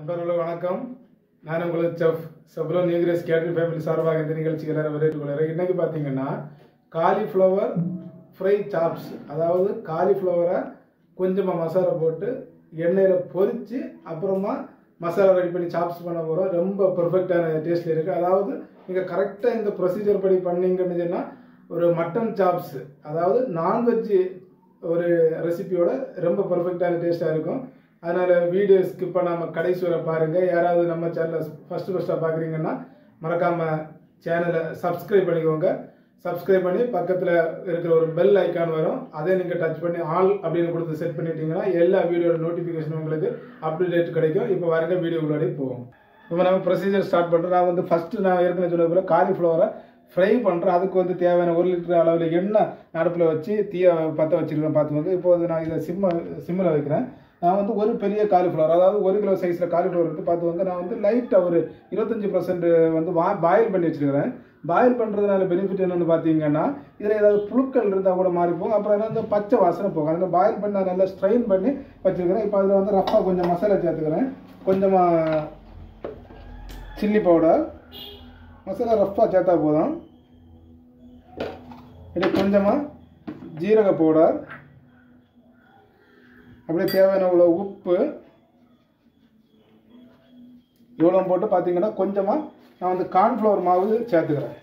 நண்பர்களே வணக்கம் நான் உங்களுக்கு செஃப் செப்ரோ நியூகிரஸ் கேட்டரிங் ஃபேமிலி சார்பாக இந்த நிகழ்ச்சிகளை வரவேற்றுக் கொள்கிறேன் இன்னைக்கு பார்த்தீங்கன்னா காலிஃப்ளவர் ஃப்ரை சாப்ஸ் அதாவது காலிஃப்ளவரை கொஞ்சமாக மசாலா போட்டு எண்ணெயில் பொரித்து அப்புறமா மசாலா ரெடி பண்ணி சாப்ஸ் பண்ண போகிறோம் ரொம்ப பெர்ஃபெக்டான டேஸ்ட்டில் இருக்குது அதாவது நீங்கள் கரெக்டாக இந்த ப்ரொசீஜர் படி பண்ணீங்கன்னு சொன்னால் ஒரு மட்டன் சாப்ஸ் அதாவது நான்வெஜ் ஒரு ரெசிபியோட ரொம்ப பெர்ஃபெக்டான டேஸ்ட்டாக இருக்கும் அதனால் வீடியோ ஸ்கிப் பண்ணாமல் கடைசி வரை பாருங்கள் யாராவது நம்ம சேனலை ஃபஸ்ட்டு ஃபஸ்ட்டாக பார்க்குறீங்கன்னா மறக்காமல் சேனலை சப்ஸ்கிரைப் பண்ணிக்கோங்க சப்ஸ்கிரைப் பண்ணி பக்கத்தில் இருக்கிற ஒரு பெல் ஐக்கான் வரும் அதை நீங்கள் டச் பண்ணி ஆல் அப்படின்னு கொடுத்து செட் பண்ணிட்டீங்கன்னா எல்லா வீடியோட நோட்டிஃபிகேஷன் உங்களுக்கு அப்டேட் கிடைக்கும் இப்போ வாருங்க வீடியோக்குள்ளாடி போவோம் இப்போ நம்ம ப்ரொசீஜர் ஸ்டார்ட் பண்ணுறோம் நான் வந்து ஃபஸ்ட்டு நான் ஏற்கனவே சொன்ன போல காலிஃப்ளவரை ஃப்ரை பண்ணுறேன் அதுக்கு வந்து தேவையான ஒரு லிட்டர் அளவில் எண்ணெய் அடுப்பில் வச்சு தீயை பற்ற வச்சுருக்கேன் பார்த்துக்கோங்க இப்போ வந்து நான் இதை சிம்ம சிம்மில் வைக்கிறேன் நான் வந்து ஒரு பெரிய காலிஃப்ளவர் அதாவது ஒரு கிலோ சைஸில் காலிஃப்ளவர் எடுத்து பார்த்துக்கோங்க நான் வந்து லைட்டாக ஒரு இருபத்தஞ்சி பர்சன்ட் வந்து வா பாயில் பண்ணி வச்சுருக்கிறேன் பாயில் பண்ணுறதுனால பெனிஃபிட் என்னென்னு பார்த்தீங்கன்னா இதில் ஏதாவது புழுக்கள் இருந்தால் கூட மாறி போகும் அப்புறம் என்ன இந்த பச்சை வாசனை போகும் அதில் பாயில் பண்ணி நான் நல்லா ஸ்ட்ரெயின் பண்ணி வச்சுருக்கிறேன் இப்போ அதில் வந்து ரஃப்பாக கொஞ்சம் மசாலா சேர்த்துக்கிறேன் கொஞ்சமாக சில்லி பவுடர் மசாலா ரஃப்பாக சேர்த்தா போதும் இது கொஞ்சமாக ஜீரக பவுடர் அப்படியே தேவையான இவ்வளோ உப்பு இவ்வளோ போட்டு பார்த்தீங்கன்னா கொஞ்சமாக நான் வந்து கார்ன்ஃப்ளவர் மாவு சேர்த்துக்கிறேன்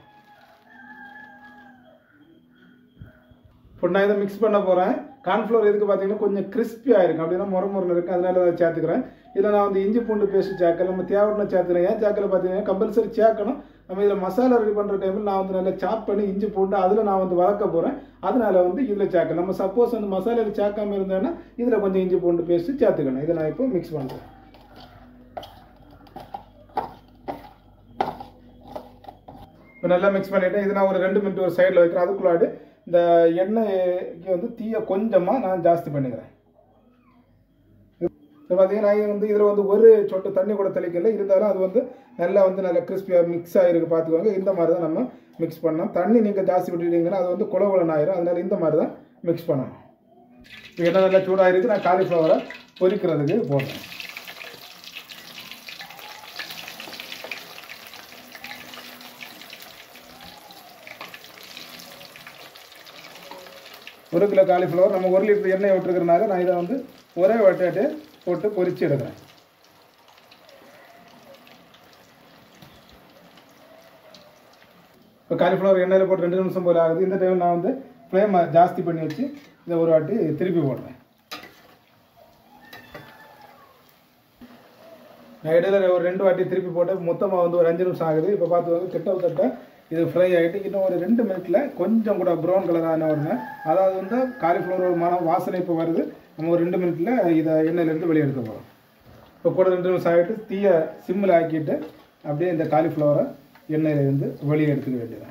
இப்போ நான் இதை மிக்ஸ் பண்ண போகிறேன் கார்ன்ஃப்ளவர் எதுக்கு பார்த்தீங்கன்னா கொஞ்சம் கிறிஸ்பியாக இருக்கும் அப்படின்னா முறை முறையில் இருக்குது அதனால அதை சேர்த்துக்கிறேன் இதில் நான் வந்து இஞ்சி பூண்டு பேஸ்ட் சேர்க்கல நம்ம தேவையான சேர்த்துக்கிறேன் ஏன் சேர்க்கல பார்த்தீங்கன்னா கம்பல்சரி சேர்க்கணும் நம்ம இதில் மசாலா ரெடி பண்ணுற டைமில் நான் வந்து நல்லா சாப் பண்ணி இஞ்சி பூண்டு அதில் நான் வந்து வளர்க்க போகிறேன் அதனால வந்து இதில் சேர்க்கல நம்ம சப்போஸ் வந்து மசாலாவில் சேர்க்காம இருந்தேன்னா இதில் கொஞ்சம் இஞ்சி பூண்டு பேஸ்ட்டு சேர்த்துக்கணும் இதை நான் இப்போ மிக்ஸ் பண்ணுறேன் இப்போ நல்லா மிக்ஸ் பண்ணிவிட்டேன் இது நான் ஒரு ரெண்டு மினிட் ஒரு சைடில் வைக்கிறேன் அதுக்குள்ளாடி இந்த எண்ணெய்க்கு வந்து தீயை கொஞ்சமாக நான் ஜாஸ்தி பண்ணிக்கிறேன் இப்போ பார்த்தீங்கன்னா நான் வந்து இதில் வந்து ஒரு சொட்டு தண்ணி கூட தெளிக்கல இருந்தாலும் அது வந்து நல்லா வந்து நல்லா கிறிஸ்பியாக மிக்ஸ் ஆகிருக்கு பார்த்துக்கோங்க இந்த மாதிரி தான் நம்ம மிக்ஸ் பண்ணோம் தண்ணி நீங்கள் ஜாஸ்தி விட்டுட்டீங்கன்னா அது வந்து குளகுலன் ஆயிரும் அதனால் இந்த மாதிரி தான் மிக்ஸ் பண்ணணும் இப்போ எண்ணெய் நல்லா சூடாகிருக்கு நான் காலிஃப்ளவரை பொரிக்கிறதுக்கு போடுறேன் ஒரு கிலோ காலிஃப்ளவர் நம்ம ஒரு லிட்டர் எண்ணெய் விட்டுருக்கிறனால நான் இதை வந்து ஒரே வட்டாட்டு போட்டு பொரிச்சு எடுக்கிறேன் இப்போ காலிஃப்ளவர் எண்ணெயில் போட்டு ரெண்டு நிமிஷம் போல ஆகுது இந்த டைம் நான் வந்து ஃப்ளேமை ஜாஸ்தி பண்ணி வச்சு இதை ஒரு வாட்டி திருப்பி போடுறேன் நான் இடையில ஒரு ரெண்டு வாட்டி திருப்பி போட்டு மொத்தமாக வந்து ஒரு அஞ்சு நிமிஷம் ஆகுது இப்போ பார்த்து வந்து கிட்டத்தட்ட இது ஃப்ரை ஆகிட்டு இன்னும் ஒரு ரெண்டு மினிட்ல கொஞ்சம் கூட ப்ரௌன் கலர் ஆன உடனே அதாவது வந்து காலிஃப்ளவர் மனம் வாசனை இப்போ வருது நம்ம ஒரு ரெண்டு மினிட்ல இதை எண்ணெயிலேருந்து வெளியே எடுக்க போகிறோம் இப்போ கூட ரெண்டு நிமிஷம் ஆகிட்டு தீயை சிம்மில் ஆக்கிட்டு அப்படியே இந்த காலிஃப்ளவரை எண்ணெயிலேருந்து வெளியே எடுத்துக்க வேண்டியதான்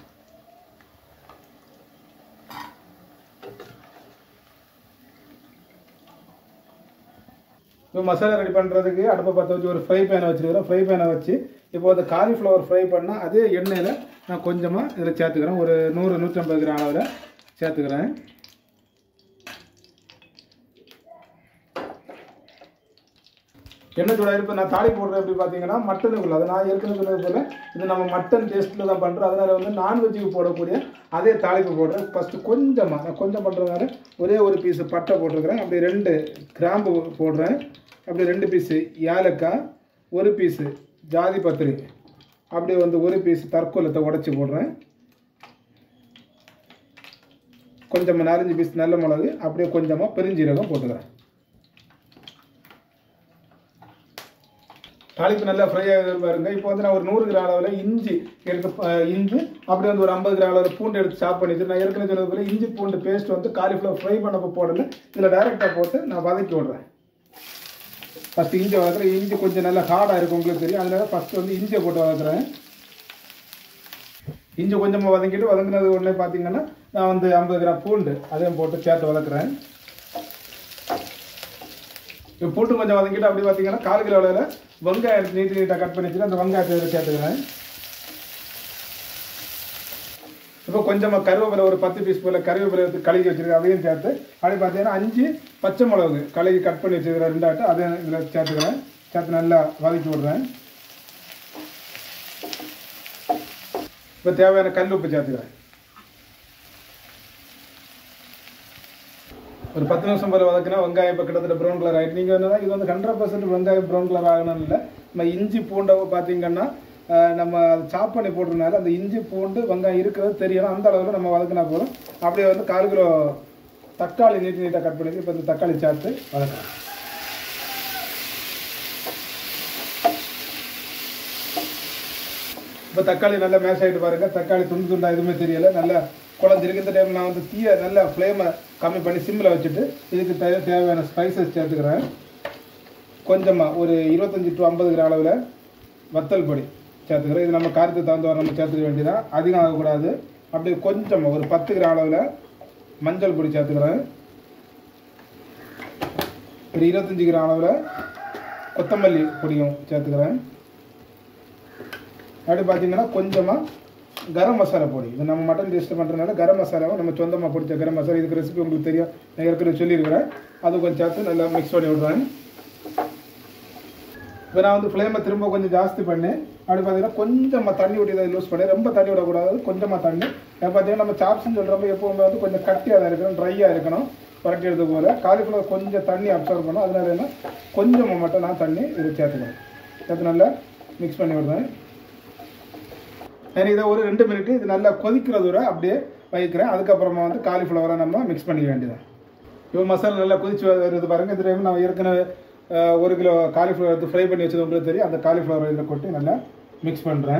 இப்போ மசாலா ரெடி பண்ணுறதுக்கு அடுப்பை பற்ற வச்சு ஒரு ஃப்ரை பேனை வச்சுருக்கிறேன் ஃப்ரை பேனை வச்சு இப்போ அந்த காலிஃப்ளவர் ஃப்ரை பண்ணால் அதே எண்ணெயில் நான் கொஞ்சமாக இதில் சேர்த்துக்கிறேன் ஒரு நூறு நூற்றம்பது கிராம் அளவில் சேர்த்துக்கிறேன் எண்ணெய் சூடாக இப்போ நான் தாலி போடுறேன் எப்படி பார்த்தீங்கன்னா மட்டனுக்குள்ள அதை நான் ஏற்கனவே சொன்னது போல் இது நம்ம மட்டன் டேஸ்ட்டில் தான் பண்ணுறோம் அதனால் வந்து நான்வெஜ்ஜுக்கு போடக்கூடிய அதே தாளிப்பு போடுறேன் ஃபஸ்ட்டு கொஞ்சமாக நான் கொஞ்சம் பண்ணுறதுனால ஒரே ஒரு பீஸு பட்டை போட்டிருக்கிறேன் அப்படி ரெண்டு கிராம்பு போடுறேன் அப்படி ரெண்டு பீஸு ஏலக்காய் ஒரு பீஸு ஜாதி பத்திரி அப்படியே வந்து ஒரு பீஸ் தற்கொலத்தை உடச்சி போடுறேன் கொஞ்சமாக நாலஞ்சு பீஸ் நல்ல மிளகு அப்படியே கொஞ்சமாக பெருஞ்சீரகம் போட்டுக்கிறேன் தாளிப்பு நல்லா ஃப்ரை ஆகுது பாருங்க இப்போ வந்து நான் ஒரு நூறு கிராம் அளவில் இஞ்சி எடுத்து இஞ்சி அப்படி வந்து ஒரு ஐம்பது கிராம் அளவில் பூண்டு எடுத்து சாப் பண்ணிட்டு நான் ஏற்கனவே சொன்னது போல இஞ்சி பூண்டு பேஸ்ட் வந்து காலிஃப்ளவர் ஃப்ரை பண்ணப்போ போடல இதில் டைரெக்டாக போட்டு நான் வதக்கி விடுறேன் ஃபஸ்ட்டு இஞ்சி வதக்குறேன் இஞ்சி கொஞ்சம் நல்லா ஹார்டாக இருக்கும் உங்களுக்கு தெரியும் அதனால ஃபஸ்ட்டு வந்து இஞ்சியை போட்டு வதக்குறேன் இஞ்சி கொஞ்சமாக வதக்கிட்டு வதங்கினது உடனே பார்த்தீங்கன்னா நான் வந்து ஐம்பது கிராம் பூண்டு அதையும் போட்டு சேர்த்து வதக்குறேன் இப்போ பூண்டு கொஞ்சம் வதக்கிட்டு அப்படி பார்த்தீங்கன்னா கால் கிலோ அளவில் வெங்காயம் நீட்டு நீட்டாக கட் பண்ணி வச்சுட்டு அந்த வெங்காயத்தை இதில் சேர்த்துக்கிறேன் இப்போ கொஞ்சமாக கருவேப்பிலை ஒரு பத்து பீஸ் போல் கருவேப்பிலை எடுத்து கழுகி வச்சிருக்கேன் அதையும் சேர்த்து அப்படி பார்த்தீங்கன்னா அஞ்சு பச்சை மிளகு கழுகி கட் பண்ணி வச்சுருக்கிறேன் ரெண்டாட்டு அதையும் இதில் சேர்த்துக்கிறேன் சேர்த்து நல்லா வதக்கி விடுறேன் இப்போ தேவையான கல் உப்பு சேர்த்துக்கிறேன் ஒரு பத்து நிமிஷம் போல வதக்கினா வெங்காயம் இப்போ கிட்டத்தட்ட ப்ரௌன் கலர் ஆகிட்டு நீங்கள் வந்து இது வந்து ஹண்ட்ரட் பர்சன்ட் வெங்காயம் ப்ரௌன் கலர் ஆகணும் இல்லை நம்ம இஞ்சி பூண்டை பார்த்தீங்கன்னா அஹ், நம்ம சாப் பண்ணி போடுறதுனால அந்த இஞ்சி பூண்டு வெங்காயம் இருக்கிறது தெரியணும் அந்த அளவில் நம்ம வதக்கினா போதும் அப்படியே வந்து கால் கிலோ தக்காளி நீட்டு நீட்டாக கட் பண்ணி இப்போ இந்த தக்காளி சேர்த்து வதக்கலாம் இப்போ தக்காளி நல்லா மேஷ் ஆகிட்டு பாருங்க தக்காளி துண்டு துண்டா எதுவுமே தெரியல நல்லா குழஞ்சிருக்கு இந்த டைம் நான் வந்து தீயை நல்லா ஃப்ளேமை கம்மி பண்ணி சிம்மில் வச்சுட்டு இதுக்கு தே- தேவையான ஸ்பைசஸ் சேர்த்துக்கிறேன் கொஞ்சமாக ஒரு இருபத்தஞ்சி டு ஐம்பது கிராம் அளவில் வத்தல் பொடி சேர்த்துக்கிறேன் இது நம்ம காரத்துக்கு தகுந்த நம்ம சேர்த்துக்க வேண்டியதான் அதிகம் ஆகக்கூடாது அப்படியே கொஞ்சமாக ஒரு பத்து கிராம் அளவில் மஞ்சள் பொடி சேர்த்துக்கிறேன் ஒரு இருபத்தஞ்சி கிராம் அளவில் கொத்தமல்லி பொடியும் சேர்த்துக்கிறேன் அப்படி பார்த்தீங்கன்னா கொஞ்சமாக கரம் மசாலா பொடி இது நம்ம மட்டன் டேஸ்ட் பண்ணுறதுனால கரம் மசாலாவை நம்ம சொந்தமாக பிடிச்ச கரம் மசாலா இதுக்கு ரெசிபி உங்களுக்கு தெரியும் நான் ஏற்கனவே சொல்லியிருக்கிறேன் அது கொஞ்சம் சேர்த்து நல்லா மிக்ஸ் பண்ணி விடுறேன் இப்போ நான் வந்து ஃப்ளேமை திரும்ப கொஞ்சம் ஜாஸ்தி பண்ணி அப்படி பார்த்தீங்கன்னா கொஞ்சமாக தண்ணி விட்டு இதை லூஸ் பண்ணி ரொம்ப தண்ணி விடக்கூடாது கொஞ்சமாக தண்ணி இப்போ பார்த்தீங்கன்னா நம்ம சாப்ஸ்ன்னு சொல்கிறப்ப எப்பவுமே வந்து கொஞ்சம் கட்டியாக தான் இருக்கணும் ட்ரையாக இருக்கணும் புரட்டி எடுத்து போல காலிஃப்ளவர் கொஞ்சம் தண்ணி அப்சர்வ் பண்ணும் அதனால என்ன கொஞ்சமாக மட்டும் நான் தண்ணி இது சேர்த்துக்கிறேன் சேர்த்து நல்லா மிக்ஸ் பண்ணி விடுறேன் சரி இதை ஒரு ரெண்டு மினிட் இது நல்லா கொதிக்கிறது வரை அப்படியே வைக்கிறேன் அதுக்கப்புறமா வந்து காலிஃப்ளவரை நம்ம மிக்ஸ் பண்ணிக்க வேண்டியதான் இப்போ மசாலா நல்லா கொதிச்சு வருது பாருங்க இந்த டைம் நான் ஏற்கனவே அஹ், ஒரு கிலோ காலிஃப்ளவர் எடுத்து ஃப்ரை பண்ணி வச்சது உங்களுக்கு தெரியும் அந்த காலிஃப்ளவர் இதில் கொட்டி நல்லா மிக்ஸ் பண்ணுறேன்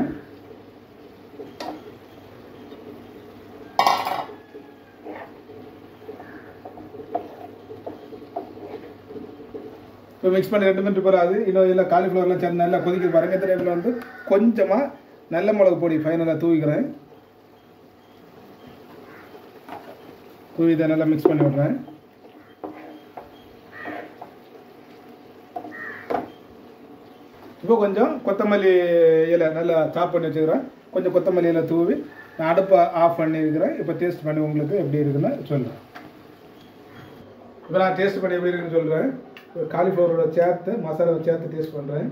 இப்போ மிக்ஸ் பண்ணி ரெண்டு மினிட் போகாது இன்னும் இதில் காலிஃப்ளவர்லாம் சேர்ந்து நல்லா கொதிக்க பாருங்க இந்த டைமில் வந்து கொஞ்சமாக நல்ல மிளகு பொடி ஃபைனலாக தூவிக்கிறேன் தூவி இதை நல்லா மிக்ஸ் பண்ணி விட்றேன் இப்போ கொஞ்சம் கொத்தமல்லி இலை நல்லா சாப் பண்ணி வச்சுக்கிறேன் கொஞ்சம் கொத்தமல்லி இலை தூவி நான் அடுப்பை ஆஃப் பண்ணியிருக்கிறேன் இப்போ டேஸ்ட் பண்ணி உங்களுக்கு எப்படி இருக்குன்னு சொல்கிறேன் இப்போ நான் டேஸ்ட் பண்ணி எப்படி இருக்குன்னு சொல்கிறேன் காலிஃப்ளவரோட சேர்த்து மசாலாவை சேர்த்து டேஸ்ட் பண்ணுறேன்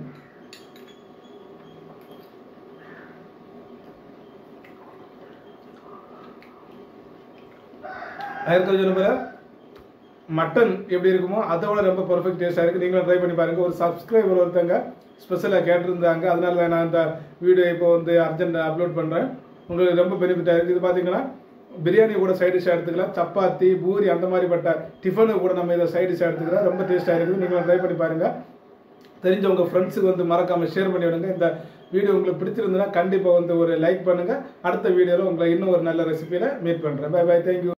ஆயிரத்தி கொஞ்சம் போல மட்டன் எப்படி இருக்குமோ அதோட ரொம்ப பர்ஃபெக்ட் டேஸ்டாக இருக்குது நீங்களும் ட்ரை பண்ணி பாருங்கள் ஒரு சப்ஸ்கிரைபர் ஒருத்தங்க ஸ்பெஷலாக கேட்டிருந்தாங்க அதனால தான் நான் இந்த வீடியோ இப்போ வந்து அர்ஜென்ட் அப்லோட் பண்ணுறேன் உங்களுக்கு ரொம்ப பெனிஃபிட்டாக இருக்குது இது பார்த்தீங்கன்னா பிரியாணி கூட சைட் டிஷ்ஷாக எடுத்துக்கலாம் சப்பாத்தி பூரி அந்த மாதிரிப்பட்ட டிஃபனு கூட நம்ம இதை சைட் டிஷ்ஷாக எடுத்துக்கலாம் ரொம்ப டேஸ்ட்டாக இருக்குது நீங்களும் ட்ரை பண்ணி பாருங்கள் தெரிஞ்ச உங்கள் ஃப்ரெண்ட்ஸுக்கு வந்து மறக்காமல் ஷேர் பண்ணி விடுங்க இந்த வீடியோ உங்களுக்கு பிடிச்சிருந்ததுன்னா கண்டிப்பாக வந்து ஒரு லைக் பண்ணுங்கள் அடுத்த வீடியோவில் உங்களை இன்னும் ஒரு நல்ல ரெசிபியில் மீட் பண்ணுறேன் பை பை தேங்க்யூ